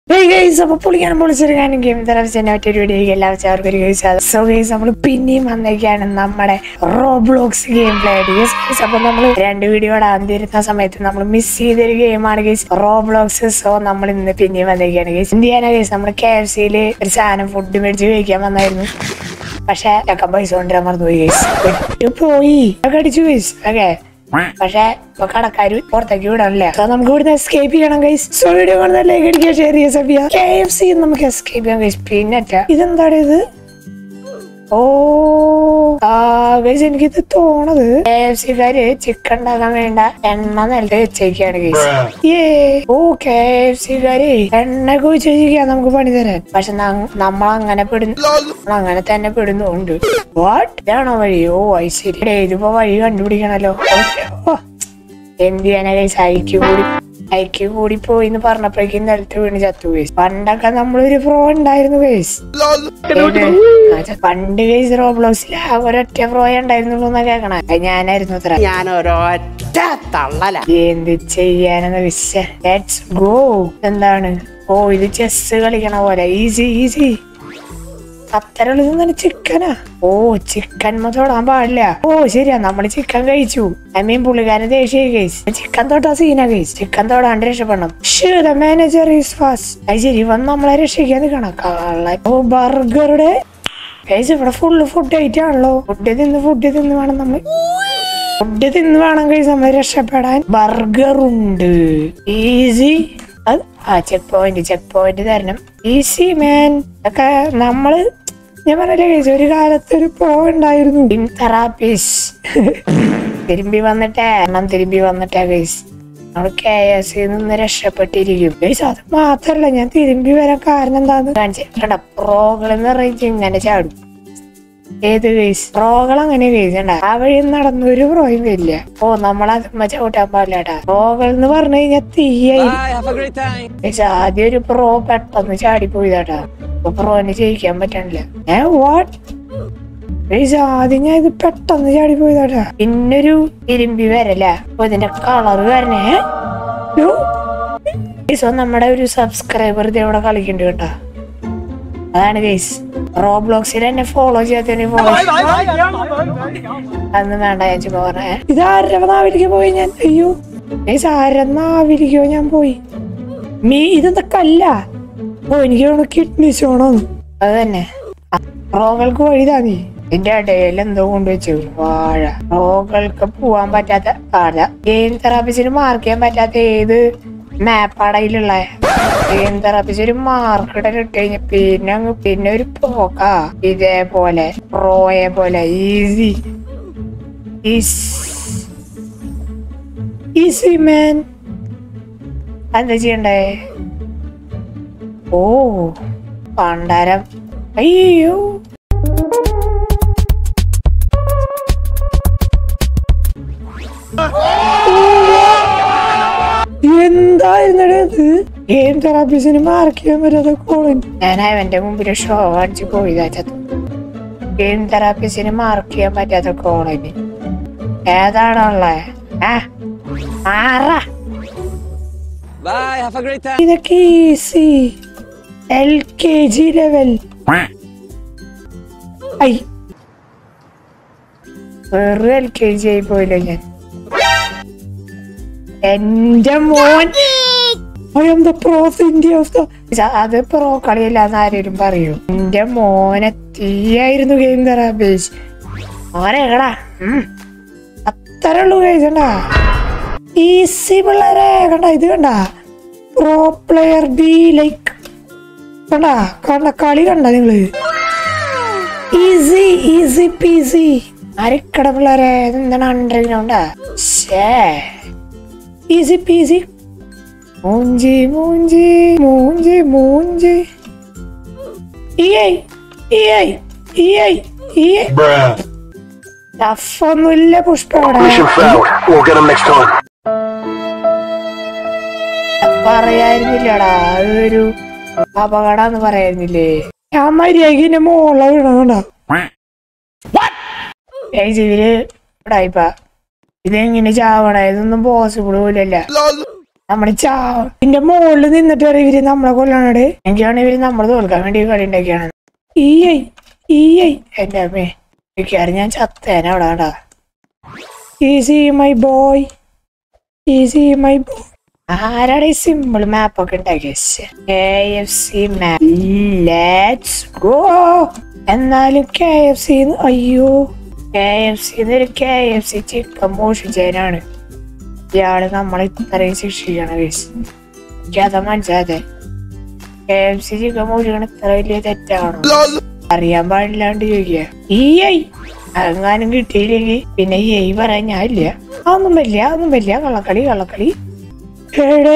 Hey guys, അപ്പൊ പൊളിക്കാൻ പൊളിച്ചൊരു കാര്യം ഗെയിം തരാൻ മറ്റൊരു വീഡിയോ എല്ലാവർക്കും ഒരു ഗൈസ് സോ ഗൈസ് നമ്മൾ പിന്നെയും വന്നേക്കാണ് നമ്മുടെ റോബ്ലോക്സ് ഗെയിം പ്ലേ ആയിട്ട് ഗൈസ് ഗൈസ് അപ്പൊ നമ്മൾ രണ്ട് വീഡിയോ ഇടാൻ തരുന്ന സമയത്ത് നമ്മൾ മിസ് ചെയ്തൊരു ഗെയിമാണ് ഗൈസ് റോബ്ലോക്സ് സോ നമ്മൾ ഇന്ന് പിന്നെയും വന്നേക്കാണ് ഗൈസ് എന്ത് ചെയ്യാനാ ഗൈസ് നമ്മൾ കെ എഫ് സിയിൽ ഒരു സാധനം ഫുഡ് മേടിച്ച് കഴിക്കാൻ വന്നായിരുന്നു പക്ഷെ ഒക്കെ പൈസ കൊണ്ടുവരാൻ മറന്നുപോയി ഗൈസ് പോയി ഒക്കെ അടിച്ചു ഗൈസ് ഓക്കെ പക്ഷെ ഇപ്പൊ കടക്കാര് പുറത്തേക്ക് വിടാനില്ല സോ നമുക്ക് ഇവിടുന്ന് എസ്കേപ്പ് ചെയ്യണം ഗൈസ് സോ വീഡിയോ കാണുന്ന ലൈക്ക് അടിക്കുക ഷെയർ ചെയ്യുക സബ് ചെയ്യുക കെ എഫ് സി നമുക്ക് എസ്കേപ്പ് ചെയ്യാം ഗൈസ് പിന്നെ ഇതെന്താണ് ഇത് ഓ ആ ഗൈസ് എനിക്കിത് തോണത് കെ എഫ് സിക്കാര് ചിക്കൻ ഉണ്ടാക്കാൻ വേണ്ട എണ്ണ നിലത്ത് വെച്ചേക്കാണ് ഗൈസ് ഏ ഓ കെ എഫ് സിക്കാര് എണ്ണ ഒക്കെ വെച്ചിരിക്കാ നമുക്ക് പണി തരാൻ പക്ഷെ നമ്മൾ അങ്ങനെ പെടുന്നു നമ്മൾ അങ്ങനെ തന്നെ പെടുന്നുണ്ട് വാട്ട് ഇതാണോ വഴി ഓ അത് ശരി എടേ, ഇതിപ്പോ വഴി കണ്ടുപിടിക്കണല്ലോ ഓ, എന്ത് ചെയ്യാനാ ഗൈസ് ഐക്യു കൂടി ഐക്യു കൂടി പോയി എന്ന് പറഞ്ഞപ്പോഴേക്കും നിലത്ത് വീണ് ചത്തു ഗൈസ് പണ്ടൊക്കെ നമ്മളൊരു പ്രോ ഉണ്ടായിരുന്നു ഗൈസ് ഏത്? ആ, പണ്ട് ഗൈസ് റോബ്ലോക്സിൽ ഒരൊറ്റ പ്രോ ഉണ്ടായിരുന്നുള്ളൂ എന്നാ കേക്കണ അത് ഞാനായിരുന്നു അത്ര ഞാൻ ഒരൊറ്റ തള്ളല എന്ത് ചെയ്യാനെന്ന് വിശ്വ ലെറ്റ്സ് ഗോ എന്താണ് ഓ ഇത് ചെസ് കളിക്കണ പോലെ ഈസി ഈസി അത്തരം ഇതെന്താണ് ചിക്കനാ ഓ ചിക്കൻ തൊടാൻ പാടില്ല ഓ ശരിയാ നമ്മള് ചിക്കൻ കഴിച്ചു ഐ മീൻ പുള്ളിക്കാരൻ ദേഷ്യ കഴിച്ചു ചിക്കൻ തൊട്ടാ സീന കഴിച്ചു ചിക്കൻ തൊടാണ്ട് രക്ഷപ്പെടണം മാനേജർ ഈസ് ഫാസ്റ്റ് അത് ശരി വന്ന് നമ്മളെ രക്ഷിക്കാൻ നിൽക്കണം കള്ള ഓ ബർഗറുടെ കഴിച്ച് ഇവിടെ ഫുള്ള് ഫുഡ് ആയിട്ടാണല്ലോ ഫുഡ് തിന്ന് ഫുഡ് തിന്ന് വേണം നമ്മൾ ഫുഡ് തിന്ന് വേണം കഴിച്ച് നമ്മൾ രക്ഷപ്പെടാൻ ബർഗർ ഉണ്ട് ഈസി അത് ആ ചെക്ക് പോയിന്റ് ചെക്ക് പോയിന്റ് തരണം ഈസി മാൻ ഒക്കെ നമ്മള് ഞാൻ പറഞ്ഞില്ലേ കഴിച്ചു ഒരു കാലത്ത് ഒരു പ്രോ ഉണ്ടായിരുന്നു തെറാപ്പീസ് തിരുമ്പി വന്നിട്ടേ എണ്ണം തിരുമ്പി വന്നിട്ടേ ഗൈസ് നമ്മൾ കെ എസ് നിന്ന് രക്ഷപ്പെട്ടിരിക്കും ഗൈസ് അത് മാത്രല്ല ഞാൻ തിരുമ്പി വരാൻ കാരണം എന്താന്ന് കാണിച്ചിട്ടുണ്ട പ്രോകൾ എന്ന് പറയുന്നത് ഇങ്ങനെ ചാടും ഏത് കേസ് പ്രോകൾ അങ്ങനെ കേസണ്ട ആ വഴി നടന്ന ഒരു പ്രോയും വരില്ല ഓ നമ്മളത് ചവിട്ടാൻ പാടില്ലട്ടാ പ്രോകൾ എന്ന് പറഞ്ഞു കഴിഞ്ഞാൽ തീയായി പക്ഷെ ആദ്യം ഒരു പ്രോ പെട്ടെന്ന് ചാടിപ്പോയതാട്ടാ അപ്പൊ പ്രോന് ജയിക്കാൻ പറ്റണില്ല ഏ വാട്ട് ഗൈസ് ആദ്യം ഞാൻ ഇത് പെട്ടെന്ന് ചാടിപ്പോയതാട്ടാ പിന്നൊരു ഇരുമ്പി വരല അപ്പൊ ഇതിന്റെ കളർ വരണേ ഗൈസ് നമ്മുടെ ഒരു സബ്സ്ക്രൈബർ ഇത് ഇവിടെ കളിക്കുന്നുണ്ട് കേട്ടാ അതാണ് ഗൈസ് റോബ്ലോക്സിൽ എന്നെ ഫോളോ ചെയ്യാത്തതിന് ഫോളോ അന്ന് വേണ്ട ഞാൻ ചുമ്മാ പറഞ്ഞേ ഇത് ആരുടെ നാവിലേക്ക് പോയി ഞാൻ അയ്യോ ഗൈസ് ആരുടെ നാവിലേക്കോ ഞാൻ പോയി മീ ഇതെന്താ കല്ല ഓ എനിക്ക് തോന്നുന്നു കിഡ്നി സ്റ്റോണോ അത് തന്നെ റോകൾക്ക് വഴിതാ നീ ഇതിന്റെ ഇടയിൽ എന്തോ കൊണ്ടുവച്ചു വാഴ റോകൾക്ക് പോവാൻ പറ്റാത്ത പാട ഗെയിം തെറാപ്പിസിന് മാർക്ക് ചെയ്യാൻ പറ്റാത്ത ഏത് മാപ്പാടയിലുള്ള ഗെയിം തെറാപ്പിസ് ഒരു മാർക്ക് ഇടൽ ഇട്ട് കഴിഞ്ഞ പിന്നെ അങ്ങ് പിന്നെ ഒരു പോക്കാ ഇതേപോലെ പ്രോയെ പോലെ ഈസി ഈസി മാൻ എന്താ ചെയ്യണ്ടേ ഓ പണ്ടാരം അയ്യോ എന്തായിരുന്നു ഗെയിം തെറാപ്പിസിന് മാർക്ക് ചെയ്യാൻ പറ്റാത്ത കോളൻ ഞാൻ അവന്റെ മുമ്പിൽ ഷോ കാണിച്ച് പോയതാ ചത്തു ഗെയിം തെറാപ്പിസിന് മാർക്ക് ചെയ്യാൻ പറ്റാത്ത കോളനി ഏതാണുള്ളേ ആ ആറാ bye have a great time ഇതൊക്കെ easy L K G level ഐ വെറും എൽ കെ ജി ആയി പോയില്ല ഞാൻ എന്റെ മോൻ I am the pro of India of the- ച- അത് പ്രോ കളിയല്ല എന്ന് ആരെങ്കിലും പറയൂ എന്റെ മോനെ തീയായിരുന്നു ഗെയിം തെറാപ്പീസ് മോനെ എടാ അത്ര ഉള്ളു കഴിച്ചണ്ടാ ഈസി പിള്ളേരെ കണ്ട ഇത് കണ്ട പ്രോ പ്ലെയർ ബി ലൈക്ക് കണ്ട കണ്ട കളി കണ്ട നിങ്ങള് ഈസി ഈസി പീസി ആരക്കട പിള്ളേരെ ഇതെന്താണ് അണ്ടർഗ്രൗണ്ടാ ഷേ ഈസി പീസി മൂഞ്ചി മൂഞ്ചി മൂഞ്ചി മൂഞ്ചി ഈയ് ഈയ് ഈയ് ഈയ് Bruh. ടഫൊന്നുമില്ല പുഷ്പ അവിടെ Mission failed. We'll get him next time. പറയായിരുന്നില്ലടാ അതൊരു അപകടാന്ന് പറയായിരുന്നില്ലേ ഞാൻ മര്യാദക്കിന്റെ മോളെ വീണതുകൊണ്ടാ ഇതില് ഇടായിപ്പ ഇതെങ്ങനെ ചാവണ ഇതൊന്നും പോസിബിൾ പോലല്ല നമ്മള് ചാ ഇതിന്റെ മുകളിൽ നിന്നിട്ട് അറിയ ഇവര് നമ്മളെ കൊല്ലണട് എനിക്കാണ് ഇവര് നമ്മളെ തോൽക്കാൻ വേണ്ടി കളി ഉണ്ടാക്കിയാണ് ഈയൈ ഈയൈ എന്റെ അമ്മേ മിക്കവാറും ഞാൻ ചത്തേന അവിടെ കണ്ടാ easy my boy easy my boy ആരാണ് ഈ സിമ്പിൾ മാപ്പ് ഒക്കെ ഉണ്ടാക്കിയ K F C map let's go എന്നാലും കെ എഫ് സി അയ്യോ കെ എഫ് സി ഒരു കെ എഫ് സി ചിക്കൻ മോഷിച്ചതിനാണ് ഇയാള് നമ്മളെ ഇത്രയും ശിക്ഷിക്കണം ഗൈസ് എനിക്കത് മനസ്സിലാതെ കെ എഫ് സി ചിക്കൻ മോഷിക്കണ ഇത്ര വലിയ തെറ്റാണോ അറിയാൻ പാടില്ലാണ്ട് ചോദിക്കുക ഈ ഐ അതെങ്ങാനും കിട്ടിയില്ലെങ്കിൽ പിന്നെ ഈ ഐ പറയാൻ ഞാൻ ഇല്ല അതൊന്നും വലിയ അതൊന്നും വലിയ കള്ളക്കളി കള്ളക്കളി എടേ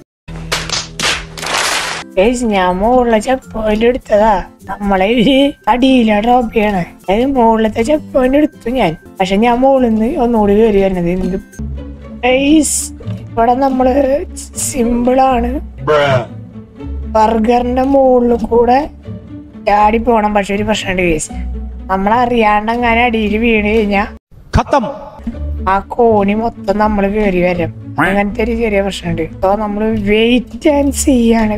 ഗൈസ് ഞാൻ മുകളിലെ ചെക്ക് പോയിന്റ് എടുത്തതാ നമ്മളെ ഇവര് അടിയിലാ ഡ്രോപ്പ് ചെയ്യണേ അതായത് മുകളിലത്തെ ചെക്ക് പോയിന്റ് എടുത്തു ഞാൻ പക്ഷെ ഞാൻ മുകളിൽ നിന്ന് ഒന്നുകൂടി കയറി വരുന്നത് എന്ത് ഗൈസ് ഇവിടെ നമ്മള് സിമ്പിളാണ് ബർഗറിന്റെ മുകളിൽ കൂടെ ചാടി പോണം പക്ഷെ ഒരു പ്രശ്നമുണ്ട് ഗൈസ് നമ്മളറിയാണ്ട് അങ്ങനെ അടിയിൽ വീണ് കഴിഞ്ഞാ खत्म ആ കോണി മൊത്തം നമ്മൾ കയറി വരും അങ്ങനത്തെ ഒരു ചെറിയ പ്രശ്നമുണ്ട് അപ്പൊ നമ്മൾ വെയിറ്റ് ആൻഡ് ചെയ്യാണ്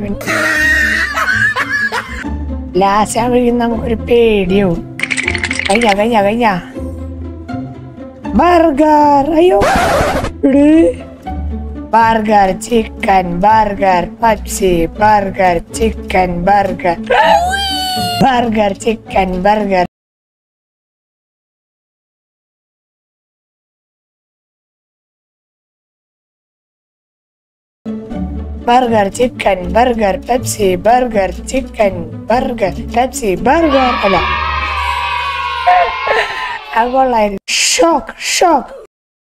ലാസ്റ്റ് ആവുമ്പോഴേക്കും നമുക്കൊരു പേടിയാവും കഴിഞ്ഞ കഴിഞ്ഞ കഴിഞ്ഞ ബർഗർ അയ്യോ burger chicken burger Pepsi burger chicken burger burger chicken burger burger chicken burger Pepsi burger chicken burger Pepsi burger അല്ല അത് കൊള്ളായിരുന്നു shock shock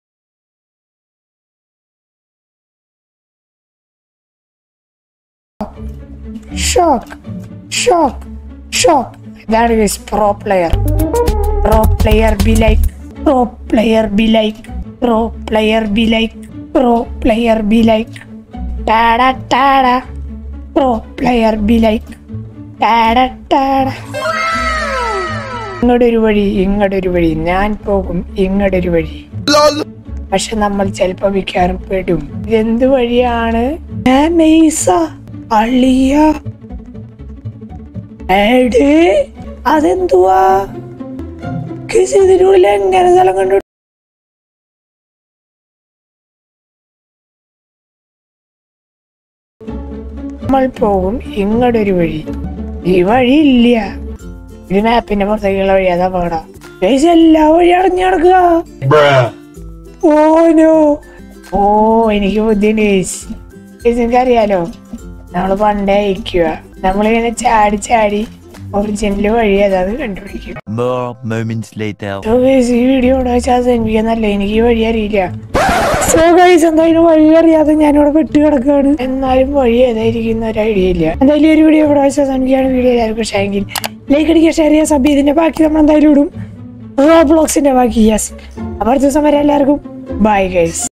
shock shock shock ഇതാണ് guys pro player pro player be like pro player be like pro player be like pro player be like tada tada pro player be like tada tada ഇങ്ങോട്ടൊരു വഴി ഇങ്ങോട്ടൊരു വഴി ഞാൻ പോകും ഇങ്ങോട്ടൊരു വഴി പക്ഷെ നമ്മൾ ചിലപ്പോ മിക്കവാറും പെടും ഇതെന്ത് വഴിയാണ് ഏ, മെയ്സ അളിയ എടേ അതെന്തുവാ കിസ് ഇതിനുള്ളിൽ എങ്ങനെ സ്ഥലം കണ്ടു നമ്മൾ പോകും ഇങ്ങോട്ടൊരു വഴി ഈ വഴി ഇല്ല ഇത് മാപ്പിന്റെ പുറത്തേക്കുള്ള വഴി അതാ പാടാ ഗൈസ് എല്ലാ വഴി അടഞ്ഞു കിടക്കുക ഓ നോ ഓ എനിക്ക് ബുദ്ധിയുണ്ട് ഗൈസ് ഗൈസ് എനിക്കറിയാലോ നമ്മള് പണ്ടേ അയക്കുക നമ്മളിങ്ങനെ ചാടി ചാടി ഒറിജിനൽ വഴി ഏതാത് കണ്ടുപിടിക്കും More moments later. So guys ഈ വീഡിയോ ഇവിടെ വെച്ചാൽ എനിക്കെന്നല്ല എനിക്ക് ഈ വഴി അറിയില്ല സോ ഗൈസ് എന്തായാലും വഴി അറിയാതെ ഞാനിവിടെ പെട്ട് കിടക്കുകയാണ് എന്നാലും വഴി ഏതായിരിക്കുന്ന ഒരു ഐഡിയ ഇല്ല എന്തായാലും ഈ ഒരു വീഡിയോ ഇവിടെ വെച്ചാൽ എനിക്കാണ് വീഡിയോ എല്ലാവർക്കും ഇഷ്ടമെങ്കിൽ ലൈക്ക് അടിക്കുക ഷെയർ ചെയ്യുക സബ് ഇതിന്റെ ബാക്കി നമ്മൾ എന്തായാലും ഇടും റോ ബ്ലോഗ്സിന്റെ ബാക്കി യെസ് അപ്പോൾ അടുത്ത ദിവസം വരെ എല്ലാവർക്കും ബൈ ഗൈസ്